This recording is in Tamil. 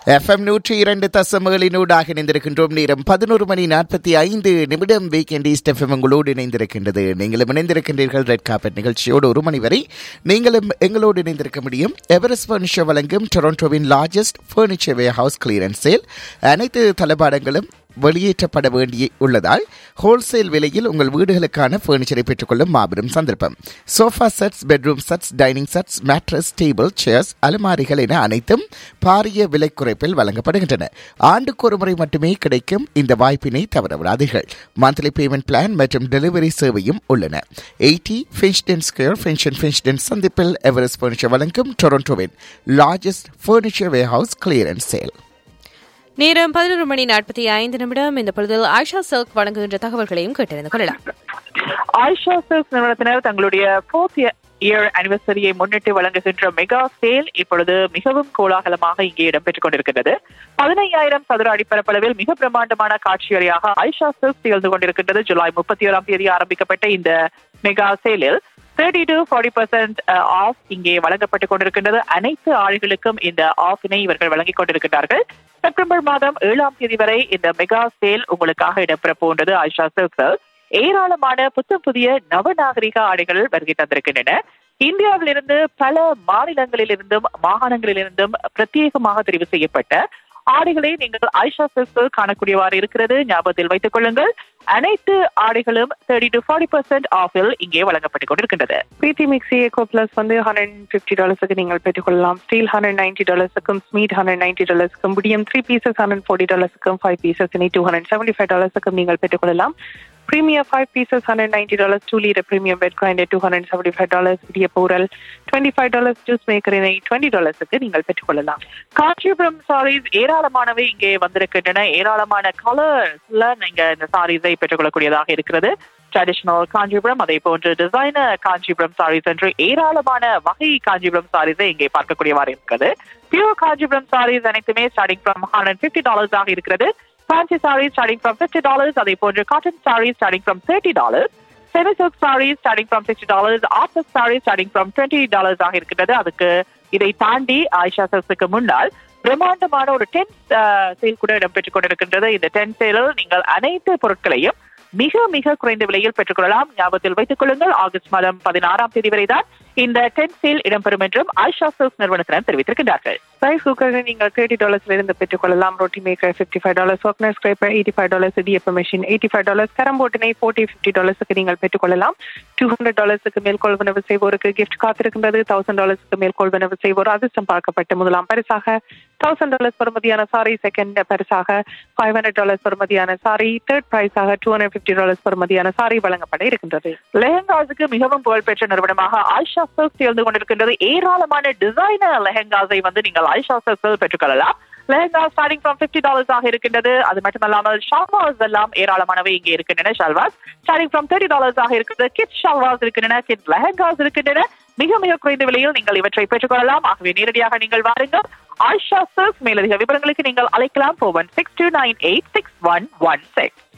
எஃப்எம் நூற்றி இரண்டு தசமகளினூடாக இணைந்திருக்கின்றோம் நேரம் பதினோரு மணி நாற்பத்தி ஐந்து நிமிடம் வீக்கெண்ட் ஈஸ்ட் எஃப்எம் உங்களோடு இணைந்திருக்கின்றது நீங்களும் இணைந்திருக்கின்றீர்கள் ரெட் கார்பெட் நிகழ்ச்சியோடு ஒரு மணி வரை நீங்களும் எங்களோடு இணைந்திருக்க முடியும் எவரெஸ்ட் ஃபர்னிச்சர் வழங்கும் டொரண்டோவின் largest furniture warehouse clearance sale அனைத்து தளபாடங்களும் வெளியேற்றப்பட வேண்டி உள்ளதால் ஹோல்சேல் விலையில் உங்கள் வீடுகளுக்கான ஃபர்னிச்சரை பெற்றுக்கொள்ளும் மாபெரும் சந்தர்ப்பம் sofa sets bedroom sets dining sets mattress table chairs அலமாரிகள் என அனைத்தும் பாரிய விலை குறைப்பில் வழங்கப்படுகின்றன ஆண்டுக்கு ஒரு முறை மட்டுமே கிடைக்கும் இந்த வாய்ப்பினை தவறவிடாதீர்கள் மந்த்லி பேமெண்ட் பிளான் மற்றும் டெலிவரி சேவையும் உள்ளன எயிட்டி ஃபின்ச்டன் ஸ்கொயர் ஃபின்ஷன் ஃபின்ச்டன் சந்திப்பில் எவரெஸ்ட் ஃபர்னிச்சர் வழங்கும் டொரண்டோவின் largest furniture warehouse clearance sale நேரம் பதினொரு மணி நாற்பத்தி ஐந்து நிமிடம் இந்த பொழுதில் ஆயிஷா சில்க் வழங்குகின்ற தகவல்களையும் கேட்டறிந்து கொள்ளலாம் ஆயிஷா சில்க்ஸ் நிறுவனத்தினர் தங்களுடைய ஃபோர்த் இயர் அனிவர்சரியை முன்னிட்டு வழங்குகின்ற மெகா சேல் இப்பொழுது மிகவும் கோலாகலமாக இங்கே இடம்பெற்றுக் கொண்டிருக்கின்றது பதினையாயிரம் சதுர அடிப்பரப்பளவில் மிக பிரம்மாண்டமான காட்சி அறையாக ஆயிஷா சில்க்ஸ் திகழ்ந்து கொண்டிருக்கின்றது ஜூலை முப்பத்தி ஓராம் தேதி ஆரம்பிக்கப்பட்ட இந்த மெகா சேலில் thirty to forty percent off இங்கே வழங்கப்பட்டுக் கொண்டிருக்கின்றது அனைத்து ஆளுகளுக்கும் இந்த ஆஃபினை இவர்கள் வழங்கிக் கொண்டிருக்கிறார்கள் செப்டம்பர் மாதம் ஏழாம் தேதி வரை இந்த மெகா சேல் உங்களுக்காக இடம்பெற போன்றது ஆயிஷா சில்க்ஸில் ஏராளமான புத்தம் புதிய நவநாகரிக ஆடைகள் வருகை தந்திருக்கின்றன இந்தியாவிலிருந்து பல மாநிலங்களிலிருந்தும் மாகாணங்களிலிருந்தும் பிரத்யேகமாக தெரிவு செய்யப்பட்ட ஆடைகளை நீங்கள் ஐஷா சில்க்ஸில் காணக்கூடியவாறு இருக்கிறது ஞாபகத்தில் வைத்துக் கொள்ளுங்கள் அனைத்து ஆடைகளும் தேர்ட்டி டு ஃபார்ட்டி பர்சன்ட் ஆஃபில் இங்கே வழங்கப்பட்டுக் கொண்டிருக்கின்றது பிரீத்தி மிக்சி ஏகோ பிளஸ் வந்து ஹண்ட்ரட் ஃபிஃப்டி டாலர்ஸுக்கு நீங்கள் பெற்றுக்கொள்ளலாம் ஸ்டீல் ஹண்ட்ரட் நைன்டி டாலர்ஸுக்கும் ஸ்மீட் ஹண்ட்ரட் நைன்டி டாலர்ஸுக்கும் முடியும் த்ரீ பீசஸ் ஹண்ட்ரட் ஃபோர்ட்டி டாலர்ஸுக்கும் ஃபைவ் பீசஸ் இனி டூ ஹண்ட்ரட் செவன்டி ஃபைவ் டாலர்ஸுக்கும் நீங்கள் பெற்றுக்கொள்ளலாம் Premium 5 pieces, $190, 2 liter premium bed grinder, $275, இடிய பௌரல் $25, ஜூஸ் மேக்கர் இணை $20 க்கு நீங்கள் பெற்றுக்கொள்ளலாம் காஞ்சிபுரம் சாரீஸ் ஏராளமானவை இங்கே வந்திருக்கின்றன ஏராளமான கலர்ஸ்ல நீங்க இந்த சாரீஸை பெற்றுக்கொள்ளக்கூடியதாக இருக்கிறது ட்ரெடிஷனல் காஞ்சிபுரம் அதே போன்று டிசைனர் காஞ்சிபுரம் சாரீஸ் என்று ஏராளமான வகை காஞ்சிபுரம் சாரீஸை இங்கே பார்க்கக்கூடியவாறு இருக்கிறது பியூர் காஞ்சிபுரம் சாரீஸ் அனைத்துமே starting from hundred fifty dollars ஆக இருக்கிறது fancy saris starting from fifty dollars அதே போன்று cotton saris starting from thirty dollars semi silk saris starting from sixty dollars office saris starting from twenty dollars ஆக இருக்கிறது அதுக்கு இதை தாண்டி ஆயிஷா சில்க்ஸுக்கு முன்னால் பிரம்மாண்டமான ஒரு டென் சேல் கூட இடம்பெற்றுக் கொண்டிருக்கின்றது இந்த டென் சேலில் நீங்கள் அனைத்து பொருட்களையும் மிக மிக குறைந்த விலையில் பெற்றுக்கொள்ளலாம் ஞாபகத்தில் வைத்துக் கொள்ளுங்கள் ஆகஸ்ட் மாதம் பதினாறாம் தேதி வரை தான் இந்த டென் சேல் இடம்பெறும் என்றும் ஆயிஷா சில்க்ஸ் நிறுவனத்தினர் தெரிவித்திருக்கின்றார்கள் ரைஸ் குக்கர் நீங்கள் தேர்ட்டி டாலர்ஸ்ல இருந்து பெற்றுக்கொள்ளலாம் roti maker fifty five dollars ஒர்க்னர் ஸ்க்ரேப்பர் எயிட்டி ஃபைவ் டாலர்ஸ் இடியப்ப மிஷின் எயிட்டி ஃபைவ் டாலர்ஸ் கரம்போட்டினை ஃபோர்ட்டி ஃபிஃப்டி டாலர்ஸுக்கு நீங்கள் பெற்றுக்கொள்ளலாம் டூ ஹண்ட்ரட் டாலர்ஸுக்கு மேல் கொள்வனவு செய்வோருக்கு கிஃப்ட் காத்திருக்கின்றது தௌசண்ட் டாலர்ஸுக்கு மேல் கொள்வனவு செய்வோர் அதிர்ஷ்டம் பார்க்கப்பட்ட முதலாம் பரிசாக தௌசண்ட் டாலர்ஸ் பெறுமதியான சாரி செகண்ட் பரிசாக ஃபைவ் ஹண்ட்ரட் டாலர்ஸ் பெறுமதியான சாரி தேர்ட் பிரைஸாக டூ ஹண்ட்ரட் ஃபிஃப்டி டாலர்ஸ் பெறுமதியான சாரி வழங்கப்பட இருக்கின்றது லெஹங்காஸுக்கு மிகவும் புகழ்பெற்ற நிறுவனமாக ஆயிஷா சில்க் சேர்ந்து கொண்டிருக்கின்றது ஏராளமான டிசைனர் லெஹங்காஸை வந்து நீங்கள் ஆயிஷா சில்க் பெற்றுக்கொள்ளலாம் lehenga starting from fifty dollars ஆக இருக்கின்றது அது மட்டுமல்லாமல் ஷால்வாஸ் எல்லாம் ஏராளமானவை இங்கே இருக்கின்றன shalwars starting from thirty dollars ஆக இருக்கிறது கிட் ஷால்வாஸ் இருக்கின்றன கிட் லெஹங்காஸ் இருக்கின்றன மிக மிக குறைந்த விலையில் நீங்கள் இவற்றை பெற்றுக்கொள்ளலாம் ஆகவே நேரடியாக நீங்கள் வாருங்கள் ஆயிஷா சில்க் மேலதிக விவரங்களுக்கு நீங்கள் அழைக்கலாம் four one six two nine eight six one one six